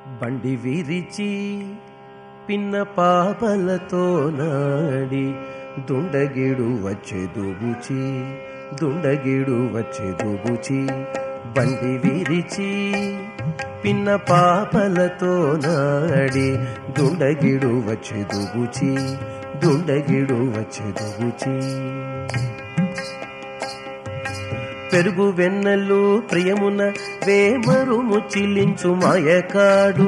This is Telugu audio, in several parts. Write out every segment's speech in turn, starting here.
బండి విరిచి పిన్న పాపలతో నాడి దుండగిడు వచ్చే దుబుచి దుండగిడు వచ్చే దుబుచి బండి విరిచి పిన్న పాపలతో నాడి దుండగిడు వచ్చే దుబుచి దుండగిడు వచ్చే దుబుచి పెరుగు వెన్నెలు ప్రియమున వేమరు ముచ్చిలించు మాయకాడు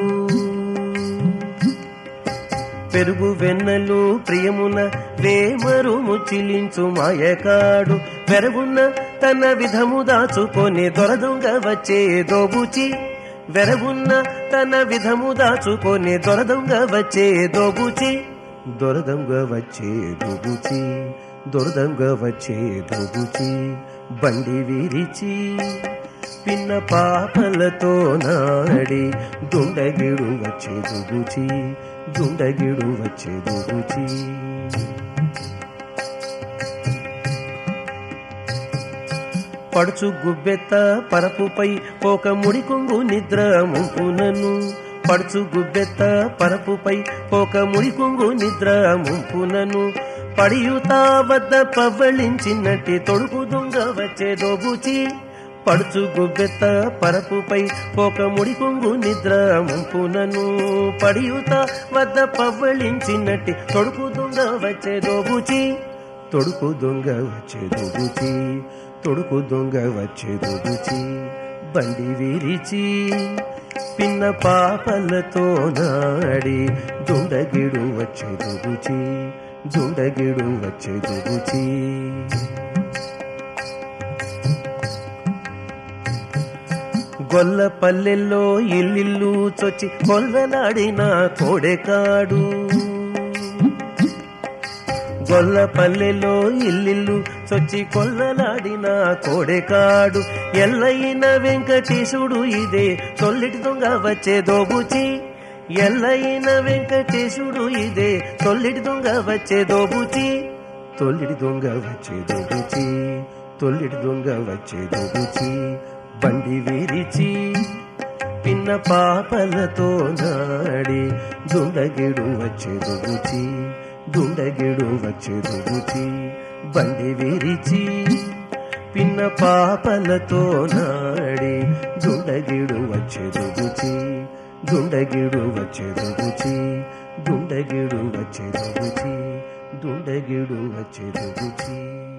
పెరుగు వెన్నెలు ప్రియమున వేమరు ముచ్చిలించు మాయకాడు వెరగున్న తన విధము దాచుకొని దొరదొంగ వచ్చే దోబుచి వెరగున్న తన విధము దాచుకొని దొరదొంగ వచ్చే దోబుచి దొరదొంగ వచ్చే దోబుచి దొరదంగ వచ్చే దోబుచి బండి విరిచి పిన్న పాపలతో నాడి దుండగిడు వచ్చే దుబుచి దుండగిడు వచ్చే దుబుచి పడుచు గుబ్బెత్త పరపుపై పోక ముడి కొంగు నిద్ర ముంపునను పడుచు గుబ్బెత్త పరపుపై పోక ముడి కొంగు నిద్ర ముంపునను పడియుతా వద్ద పవ్వళించినట్టి తొడుకు దొంగ వచ్చే దోబుచి పడుచు గుబ్బెత్త పరపుపై పోక ముడి కొంగు నిద్ర ముంపునను పడియుత వద్ద పవ్వళించినట్టి తొడుకు దొంగ వచ్చే దోబుచి తొడుకు దొంగ వచ్చే దోబుచి తొడుకు దొంగ వచ్చే దోబుచి బండి విరిచి పిన్న పాపలతో నాడి దుండగిడు వచ్చే దోబుచి దుండగిడు వచ్చే దోబుచి గొల్ల పల్లెల్లో ఇల్లిల్లు చొచ్చి కొల్లలాడిన కోడెకాడు గొల్ల పల్లెలో ఇల్లిల్లు చొచ్చి కొల్లలాడిన కోడెకాడు ఎల్లయిన వెంకటేశుడు ఇదే తొల్లిటి దొంగ వచ్చే దోబుచి ఎల్లయిన వెంకటేశుడు ఇదే తొల్లిటి దొంగ వచ్చే దోబుచి తొల్లిటి దొంగ వచ్చే దోబుచి తొల్లిటి దొంగ వచ్చే దోబుచి బండి విరిచి పిన్న పాపలతో నాడి దుండగిడు వచ్చే దొబుచి దుండగిడు వచ్చే దొబుచి బండి విరిచి పిన్న పాపలతో నాడి దుండగిడు వచ్చే దొబుచి దుండగిడు వచ్చే దొబుచి దుండగిడు వచ్చే దొబుచి దుండగిడు వచ్చే దొబుచి